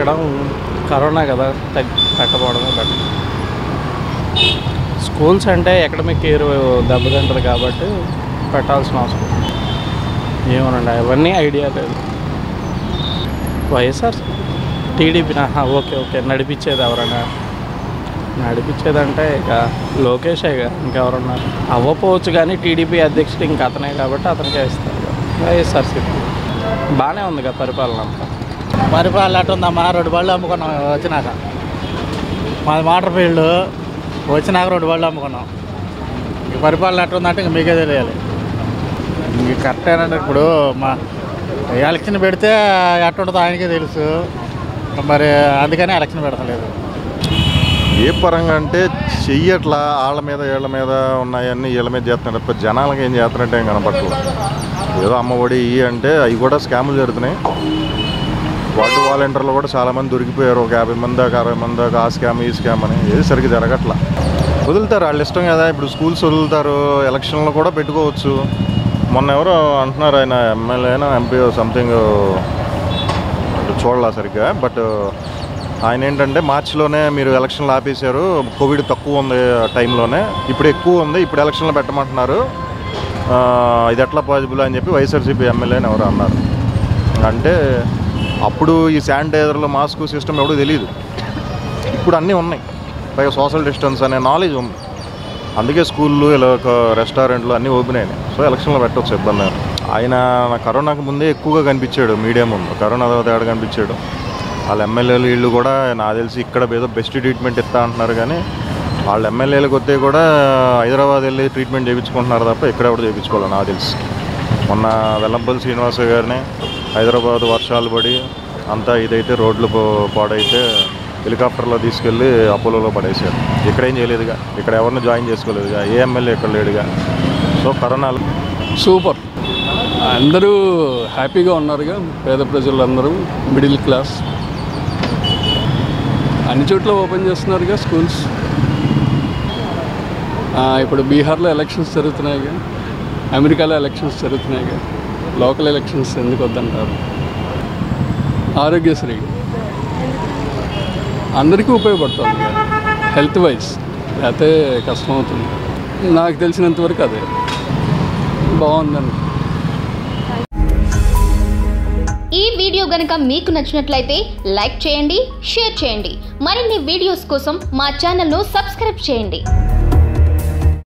పెట్టడం కరోనా కదా తగ్ పెట్టకపోవడమే బెటర్ స్కూల్స్ అంటే ఎకడమిక్ ఇయర్ దెబ్బతింటుంది కాబట్టి పెట్టాల్సిన అవసరం ఏమోనండి అవన్నీ ఐడియా లేదు వైఎస్ఆర్ టీడీపీ ఓకే ఓకే నడిపించేది ఎవరైనా నడిపించేదంటే ఇక లోకేషేగా ఇంకెవరన్నా అవ్వపోవచ్చు కానీ టీడీపీ అధ్యక్షుడు ఇంక అతనే కాబట్టి అతనికే ఇస్తారు వైఎస్ఆర్సీపీ బాగానే ఉంది కదా పరిపాలన అంతా పరిపాలన ఎట్టుందమ్మా రెండు బళ్ళు అమ్ముకున్నాం వచ్చినాక మాది మోటార్ ఫీల్డ్ వచ్చినాక రెండు బళ్ళు అమ్ముకున్నాం ఈ పరిపాలన ఎట్టుందంటే ఇంక మీకే తెలియాలి ఇంక కరెక్టేనండి ఇప్పుడు మా ఎలక్షన్ పెడితే ఎట్టుంటుందో ఆయనకే తెలుసు మరి అందుకనే ఎలక్షన్ పెడతలేదు ఏ పరంగా అంటే చెయ్యట్లా వాళ్ళ మీద వీళ్ళ మీద ఉన్నాయన్నీ వీళ్ళ మీద చేస్తున్నారు తప్ప జనాలకి ఏం చేస్తున్నట్టు ఏం కనపట్లేదు ఏదో అమ్మ ఒడి ఇవి అంటే అవి కూడా స్కాములు జరుగుతున్నాయి వార్డు వాలంటీర్లు కూడా చాలామంది దొరికిపోయారు ఒక యాభై మంది దాకా అరవై మంది దాకా ఆ స్కామ్ ఈ స్కామ్ అని ఏది సరిగ్గా జరగట్లా వదులుతారు వాళ్ళ ఇష్టం కదా ఇప్పుడు స్కూల్స్ వదులుతారు ఎలక్షన్లు కూడా పెట్టుకోవచ్చు మొన్న ఎవరో అంటున్నారు ఆయన ఎమ్మెల్యేనా ఎంపీ సంథింగ్ చూడాల సరిగ్గా బట్ ఆయన ఏంటంటే మార్చిలోనే మీరు ఎలక్షన్లు ఆపేశారు కోవిడ్ తక్కువ ఉంది ఆ టైంలోనే ఇప్పుడు ఎక్కువ ఉంది ఇప్పుడు ఎలక్షన్లు పెట్టమంటున్నారు ఆ, ఇది ఎట్లా పాసిబుల్ అని చెప్పి వైఎస్ఆర్సీపీ ఎమ్మెల్యేని ఎవరు అన్నారు అంటే అప్పుడు ఈ శానిటైజర్లు మాస్క్ సిస్టమ్ ఎవడో తెలియదు ఇప్పుడు అన్నీ ఉన్నాయి పైగా సోషల్ డిస్టెన్స్ అనే నాలెడ్జ్ ఉంది అందుకే స్కూళ్ళు ఇలా ఒక రెస్టారెంట్లు అన్నీ ఓపెన్ అయినాయి సో ఎలక్షన్లో పెట్టవచ్చు ఇబ్బంది ఏం. ఆయన కరోనాకు ముందే ఎక్కువగా కనిపించాడు మీడియా ముందు కరోనా తర్వాత ఏడ కనిపించాడు వాళ్ళ ఎమ్మెల్యేలు వీళ్ళు కూడా నాకు తెలిసి ఇక్కడ ఏదో బెస్ట్ ట్రీట్మెంట్ ఇస్తా అంటున్నారు కానీ వాళ్ళ ఎమ్మెల్యేలకు వస్తే కూడా హైదరాబాద్ వెళ్ళి ట్రీట్మెంట్ చేయించుకుంటున్నారు తప్ప ఇక్కడ ఎవరు చేయించుకోవాలి నాకు తెలిసి మొన్న వెల్లంపల్లి శ్రీనివాస గారిని హైదరాబాద్ వర్షాలు పడి అంతా ఇదైతే రోడ్లు పో- పాడైతే హెలికాప్టర్లో తీసుకెళ్ళి అపోలోలో పడేశారు ఇక్కడ ఏం చేయలేదుగా ఇక్కడ ఎవరిని జాయిన్ చేసుకోలేదుగా ఏ ఎమ్మెల్యే ఇక్కడ లేడుగా సో కరోనాలో సూపర్ అందరూ హ్యాపీగా ఉన్నారుగా పేద ప్రజలందరూ మిడిల్ క్లాస్ అన్ని చోట్ల ఓపెన్ చేస్తున్నారుగా స్కూల్స్ ఆ, ఇప్పుడు బీహార్లో ఎలక్షన్స్ జరుగుతున్నాయిగా అమెరికాలో ఎలక్షన్స్ జరుగుతున్నాయిగా లోకల్ ఎలక్షన్స్ ఎందుకు వద్దంటారు ఆరోగ్యశ్రీ అందరికీ ఉపయోగపడుతుంది హెల్త్ వైజ్ లేకపోతే కష్టమవుతుంది నాకు తెలిసినంతవరకు అదే బాగుందండి ఈ వీడియో గనక మీకు నచ్చినట్లయితే లైక్ చేయండి షేర్ చేయండి మరిన్ని వీడియోస్ కోసం మా ఛానల్ను సబ్స్క్రైబ్ చేయండి